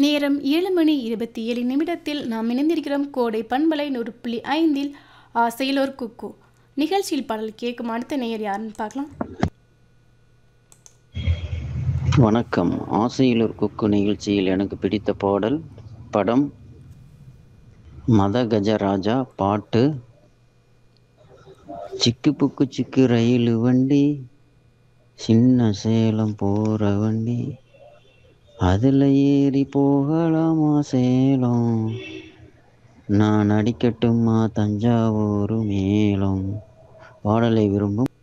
நேரம் ஏழு மணி இருபத்தி ஏழு நிமிடத்தில் நாம் இணைந்திருக்கிறோம் கோடை பண்பலை நூறு புள்ளி ஐந்தில் ஆசையிலோர் குக்கு நிகழ்ச்சியில் பாடல் கேட்கும் அடுத்த நேயர் யாருன்னு பார்க்கலாம் வணக்கம் ஆசையில் ஒரு குக்கு நிகழ்ச்சியில் எனக்கு பிடித்த பாடல் படம் மத கஜராஜா பாட்டு சிக்கு புக்கு சிக்கு ரயில் வண்டி சின்ன சேலம் போகிற வண்டி அதில் ஏறி போகலாமா சேலம் நான் அடிக்கட்டுமா தஞ்சாவூர் மேலம் பாடலை விரும்பும்